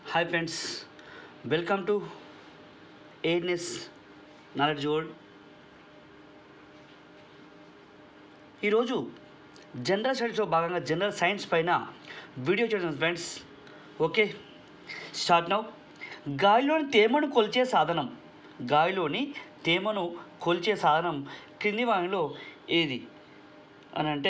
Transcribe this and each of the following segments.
Hi friends welcome to ఎయిడ్నెస్ knowledge world ఈరోజు general స్టడీస్లో భాగంగా జనరల్ సైన్స్ పైన వీడియో చేయడం ఫ్రెండ్స్ ఓకే స్టార్ట్ నౌ గాలిలోని తేమను కొలిచే సాధనం గాలిలోని తేమను కొలిచే సాధనం క్రింది వానిలో ఏది అని అంటే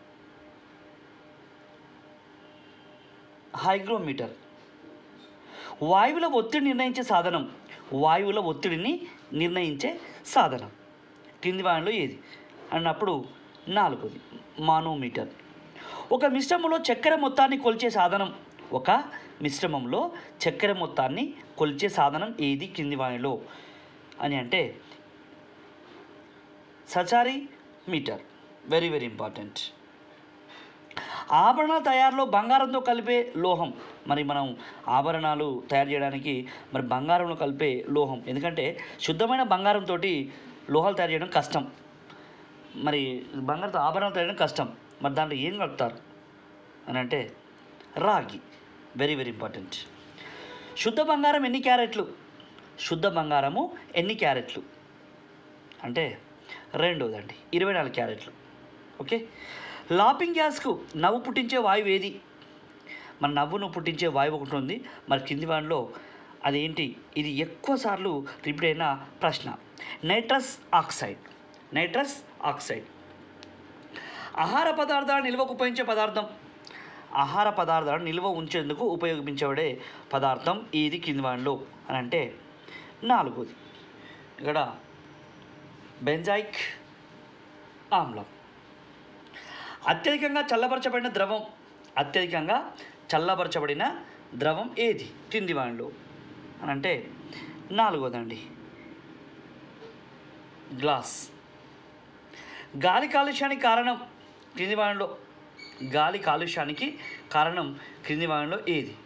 హైగ్రోమీటర్ వాయువుల ఒత్తిడి నిర్ణయించే సాధనం వాయువుల ఒత్తిడిని నిర్ణయించే సాధనం కింది వానిలో ఏది అన్నప్పుడు నాలుగోది మానోమీటర్ ఒక మిశ్రమంలో చక్కెర మొత్తాన్ని కొలిచే సాధనం ఒక మిశ్రమంలో చక్కెర మొత్తాన్ని కొలిచే సాధనం ఏది కింది వానిలో అని అంటే సచారీ మీటర్ వెరీ వెరీ ఇంపార్టెంట్ ఆభరణాల తయారులో బంగారంతో కలిపే లోహం మరి మనం ఆభరణాలు తయారు చేయడానికి మరి బంగారంలో కలిపే లోహం ఎందుకంటే శుద్ధమైన బంగారంతో లోహాలు తయారు చేయడం కష్టం మరి బంగారంతో ఆభరణాలు తయారు చేయడం కష్టం మరి దాంట్లో ఏం కలుపుతారు అని అంటే రాగి వెరీ వెరీ ఇంపార్టెంట్ శుద్ధ బంగారం ఎన్ని క్యారెట్లు శుద్ధ బంగారము ఎన్ని క్యారెట్లు అంటే రెండోదండి ఇరవై నాలుగు క్యారెట్లు ఓకే లాపింగ్ గ్యాస్కు నవ్వు పుట్టించే వాయువు ఏది మన నవ్వును పుట్టించే వాయువు ఒకటి ఉంది మరి కింది వాటిలో అదేంటి ఇది ఎక్కువ సార్లు రిపీట్ అయిన ప్రశ్న నైట్రస్ ఆక్సైడ్ నైట్రస్ ఆక్సైడ్ ఆహార పదార్థాలను నిల్వకు ఉపయోగించే పదార్థం ఆహార పదార్థాలను నిల్వ ఉంచేందుకు ఉపయోగించబడే పదార్థం ఏది కింది వాటిలో అని అంటే నాలుగోది ఇక్కడ బెంజాయిక్ ఆమ్లం అత్యధికంగా చల్లబరచబడిన ద్రవం అత్యధికంగా చల్లబరచబడిన ద్రవం ఏది కింది వానిలో అని అంటే నాలుగోదండి గ్లాస్ గాలి కాలుష్యానికి కారణం క్రింది వానిలో గాలి కాలుష్యానికి కారణం క్రింది వానిలో ఏది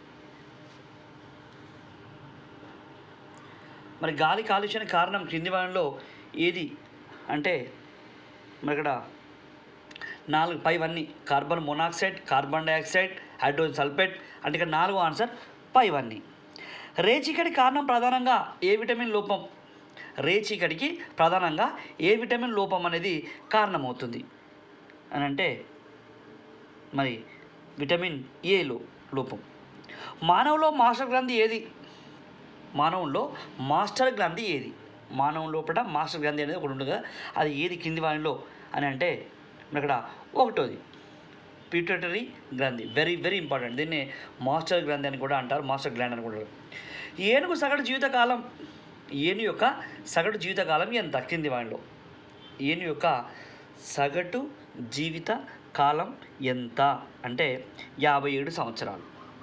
మరి గాలి కాలుష్యానికి కారణం క్రింది వానిలో ఏది అంటే మరి ఇక్కడ నాలుగు పైవన్నీ carbon monoxide carbon dioxide hydrogen sulphate అంటే ఇక్కడ నాలుగు ఆన్సర్ పైవన్నీ రేచీకటి కారణం ప్రధానంగా ఏ విటమిన్ లోపం రేచీకటికి ప్రధానంగా ఏ విటమిన్ లోపం అనేది కారణమవుతుంది అని అంటే మరి విటమిన్ ఏలో లోపం మానవులో మాస్టర్ గ్రంథి ఏది మానవుల్లో మాస్టర్ గ్రంథి ఏది మానవం లోపల మాస్టర్ గ్రంథి అనేది ఒకటి ఉంటుంది కదా అది ఏది కింది వానిలో అని అంటే ఇక్కడ ఒకటోది పిట్యూటరీ గ్రంథి వెరీ వెరీ ఇంపార్టెంట్ దీన్ని మాస్టర్ గ్రంథి అని కూడా అంటారు మాస్టర్ గ్లాండ్ అని కూడా అంటారు. ఏనుగు సగటు జీవితకాలం ఏను యొక్క సగటు జీవితకాలం ఎంత కింది వానిలో ఏను యొక్క సగటు జీవిత కాలం ఎంత అంటే యాభై ఏడు సంవత్సరాలు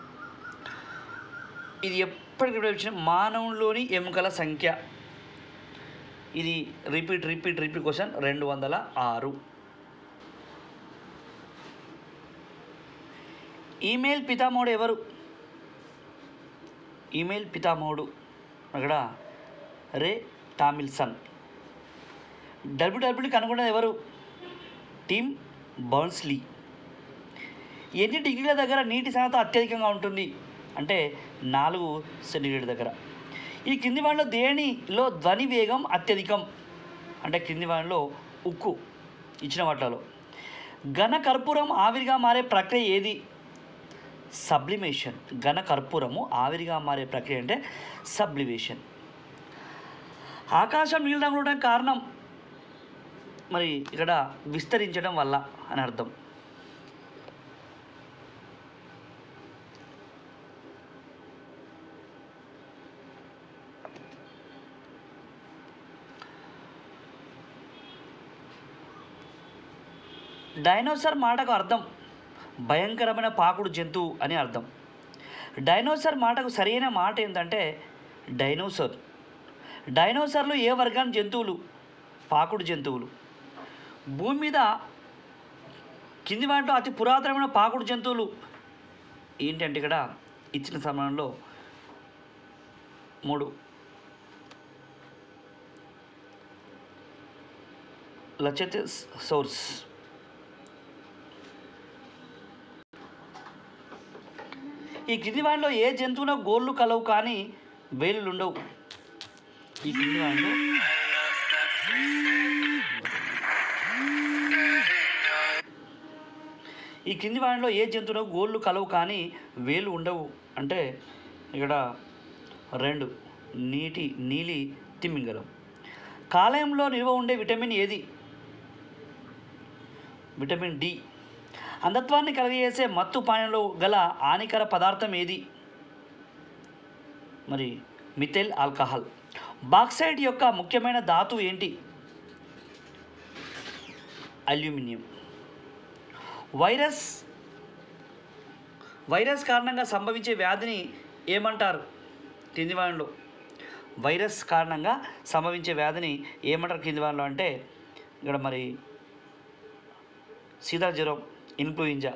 ఇది ఎప్పటికీ వచ్చిన మానవులోని ఎముకల సంఖ్య ఇది రిపీట్ రిపీట్ రిపీట్ క్వశ్చన్ రెండు వందల ఆరు ఈమెయిల్ పితామహుడు ఎవరు ఈమెయిల్ పితామహుడు అక్కడ రే టామిల్సన్ డబ్ల్యూడబ్ల్యూ కనుగొన్నది ఎవరు టీమ్ బర్న్స్లీ ఎన్ని డిగ్రీల దగ్గర నీటి శాతం అత్యధికంగా ఉంటుంది అంటే నాలుగు సెంటిగ్రేడ్ దగ్గర ఈ కింది వాటిలో దేనిలో ధ్వని వేగం అత్యధికం అంటే కింది వాటిలో ఉక్కు ఇచ్చిన వాటిలో ఘన కర్పూరం ఆవిరిగా మారే ప్రక్రియ ఏది సబ్లిమేషన్ ఘన కర్పూరము ఆవిరిగా మారే ప్రక్రియ అంటే సబ్లిమేషన్ ఆకాశం నీళ్ళ రంగులో ఉండడానికి కారణం మరి ఇక్కడ విస్తరించడం వల్ల అని అర్థం డైనోసార్ మాటకు అర్థం భయంకరమైన పాకుడు జంతువు అని అర్థం డైనోసార్ మాటకు సరైన మాట ఏంటంటే డైనోసార్ డైనోసార్లు ఏ వర్గానికి జంతువులు పాకుడు జంతువులు భూమి మీద కింది వాటిలో అతి పురాతనమైన పాకుడు జంతువులు ఏంటంటే ఇక్కడ ఇచ్చిన సమయంలో మూడు లచతే సోర్స్ ఈ కింది వాటిలో ఏ జంతువున గోళ్ళు కలవు కానీ వేళ్ళు ఉండవు ఈ కింది వాటిలో ఈ కింది వాటిలో ఏ జంతువులో గోళ్ళు కలవు కానీ వేలు ఉండవు అంటే ఇక్కడ రెండు నీటి నీలి తిమింగలం కాలేయంలో నిల్వ ఉండే విటమిన్ ఏది విటమిన్ డి అంధత్వాన్ని కలగజేసే మత్తు పానీయంలో గల హానికర పదార్థం ఏది మరి మిథైల్ ఆల్కహాల్ బాక్సైడ్ యొక్క ముఖ్యమైన ధాతువు ఏంటి అల్యూమినియం వైరస్ వైరస్ కారణంగా సంభవించే వ్యాధిని ఏమంటారు కింది వారిలో వైరస్ కారణంగా సంభవించే వ్యాధిని ఏమంటారు కింది వారిలో అంటే ఇక్కడ మరి శీతల జ్వరం ఇన్ఫ్లుయెంజా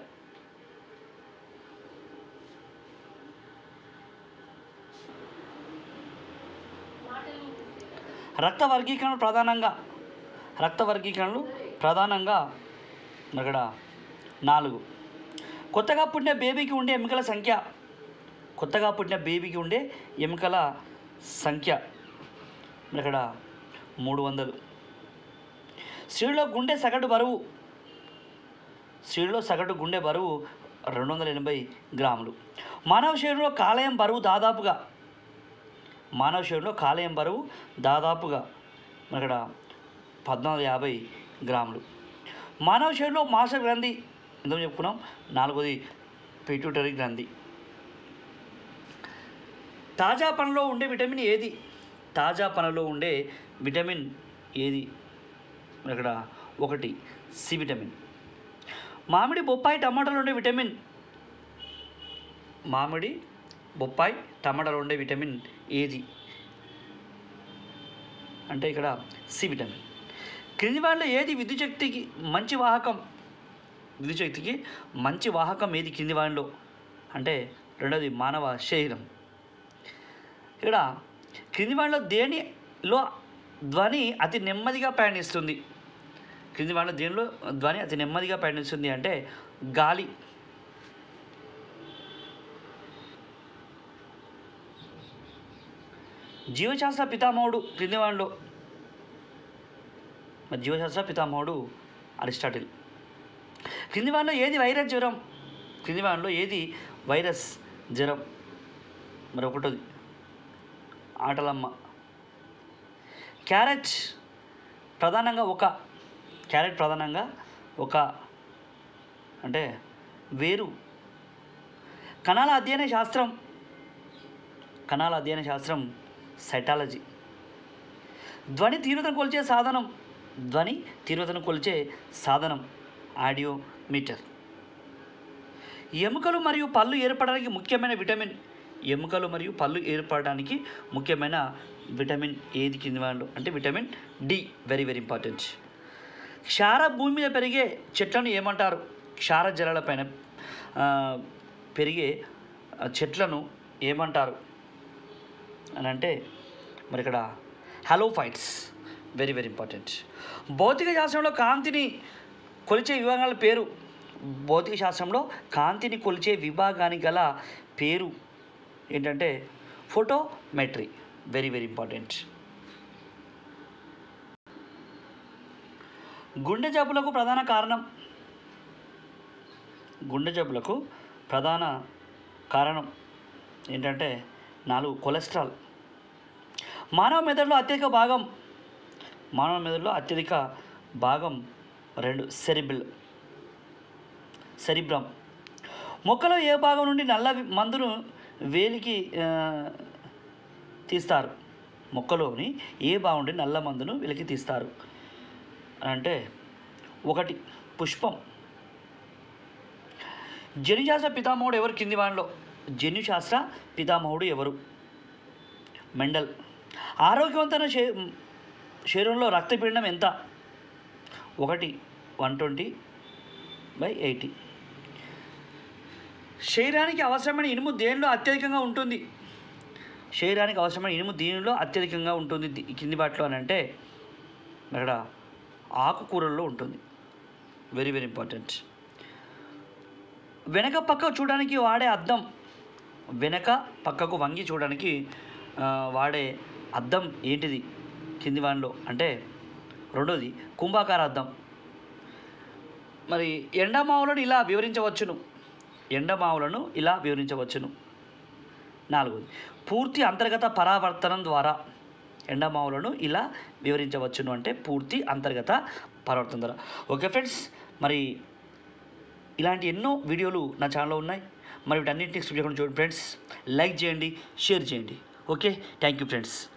రక్త వర్గీకరణ ప్రధానంగా రక్త వర్గీకరణలు ప్రధానంగా ఇక్కడ నాలుగు కొత్తగా పుట్టిన బేబీకి ఉండే ఎముకల సంఖ్య కొత్తగా పుట్టిన బేబీకి ఉండే ఎముకల సంఖ్య ఇక్కడ మూడు వందలు స్త్రీలో గుండె సగటు బరువు స్త్రీలో సగటు గుండె బరువు రెండు వందల ఎనభై గ్రాములు మానవ శరీరంలో కాలేయం బరువు దాదాపుగా మానవ శరీరంలో కాలేయం బరువు దాదాపుగా ఇక్కడ పద్నాలుగు యాభై గ్రాములు మానవ శరీరంలో మాస గ్రంథి ఎందుకు చెప్పుకున్నాం నాలుగోది పిట్యూటరీ గ్రంథి తాజా పనులో ఉండే విటమిన్ ఏది తాజా పనులో ఉండే విటమిన్ ఏది ఇక్కడ ఒకటి సి విటమిన్ మామిడి బొప్పాయి టమాటాలో ఉండే విటమిన్ మామిడి బొప్పాయి టమాటాలో ఉండే విటమిన్ ఏది అంటే ఇక్కడ సి విటమిన్ క్రింది వాళ్ళలో ఏది విద్యుత్ శక్తికి మంచి వాహకం విద్యుత్ శక్తికి మంచి వాహకం ఏది కింది వాడిలో అంటే రెండోది మానవ శరీరం ఇక్కడ క్రింది వాడిలో దేనిలో ధ్వని అతి నెమ్మదిగా ప్రయాణిస్తుంది క్రింది వాడిలో దేనిలో ధ్వని అతి నెమ్మదిగా ప్రయాణిస్తుంది అంటే గాలి జీవశాస్త్ర పితామహుడు క్రింది వాడిలో మరి జీవశాస్త్ర పితామహుడు అరిస్టాటిల్ క్రింది వాడిలో ఏది వైరస్ జ్వరం క్రింది వాడిలో ఏది వైరస్ జ్వరం మరి ఒకటోది ఆటలమ్మ క్యారెట్ ప్రధానంగా ఒక క్యారెట్ ప్రధానంగా ఒక అంటే వేరు కణాల అధ్యయన శాస్త్రం కణాల అధ్యయన శాస్త్రం సైటాలజీ ధ్వని తీవ్రతను కొలిచే సాధనం ధ్వని తీవ్రతను కొలిచే సాధనం ఆడియోమీటర్ ఎముకలు మరియు పళ్ళు ఏర్పడడానికి ముఖ్యమైన విటమిన్ ఎముకలు మరియు పళ్ళు ఏర్పడడానికి ముఖ్యమైన విటమిన్ ఏది కింద వాళ్ళు అంటే vitamin D very very important క్షార భూమి మీద పెరిగే చెట్లను ఏమంటారు క్షార జలాలపైన ఆ, పెరిగే ఆ, చెట్లను ఏమంటారు అని అంటే మరి ఇక్కడ హలోఫైట్స్ వెరీ వెరీ ఇంపార్టెంట్ భౌతిక శాస్త్రంలో కాంతిని కొలిచే విభాగాల పేరు భౌతిక శాస్త్రంలో కాంతిని కొలిచే విభాగానికి గల పేరు ఏంటంటే ఫోటోమెట్రీ వెరీ వెరీ ఇంపార్టెంట్ గుండె జబ్బులకు ప్రధాన కారణం గుండె జబ్బులకు ప్రధాన కారణం ఏంటంటే నాలుగు కొలెస్ట్రాల్ మానవ మెదడులో అత్యధిక భాగం మానవ మెదడులో అత్యధిక భాగం రెండు సెరిబిల్ సెరిబ్రమ్ మొక్కలో ఏ భాగం నుండి నల్ల వి- మందును వేలికి ఆ, తీస్తారు మొక్కలోని ఏ భాగం నుండి నల్ల మందును వెలికి తీస్తారు అని అంటే ఒకటి పుష్పం జన్యుశాస్త్ర పితామహుడు ఎవరు కింది వానిలో జన్యుశాస్త్ర పితామహుడు ఎవరు మెండల్ ఆరోగ్యవంతమైన శే శరీరంలో రక్తపీడనం ఎంత ఒకటి వన్ ట్వంటీ బై ఎయిటీ శరీరానికి అవసరమైన ఇనుము దేనిలో అత్యధికంగా ఉంటుంది శరీరానికి అవసరమైన ఇనుము దీనిలో అత్యధికంగా ఉంటుంది ది- కింది వాటిలో అని అంటే అక్కడ ఆకుకూరల్లో ఉంటుంది వెరీ వెరీ ఇంపార్టెంట్ వెనక పక్క చూడడానికి వాడే అద్దం వెనక పక్కకు వంగి చూడడానికి ఆ, వాడే అద్దం ఏంటిది కింది వానిలో అంటే రెండోది కుంభాకార అద్దం మరి ఎండమావులను ఇలా వివరించవచ్చును ఎండమావులను ఇలా వివరించవచ్చును నాలుగోది పూర్తి అంతర్గత పరావర్తనం ద్వారా ఎండమావులను ఇలా వివరించవచ్చును అంటే పూర్తి అంతర్గత పరావర్తనం ద్వారా ఓకే ఫ్రెండ్స్ మరి ఇలాంటి ఎన్నో వీడియోలు నా ఛానల్లో ఉన్నాయి మరి వీటన్నింటినీ స్కిప్ చేయకుండా చూడండి ఫ్రెండ్స్ లైక్ చేయండి షేర్ చేయండి ఓకే థ్యాంక్ యూ ఫ్రెండ్స్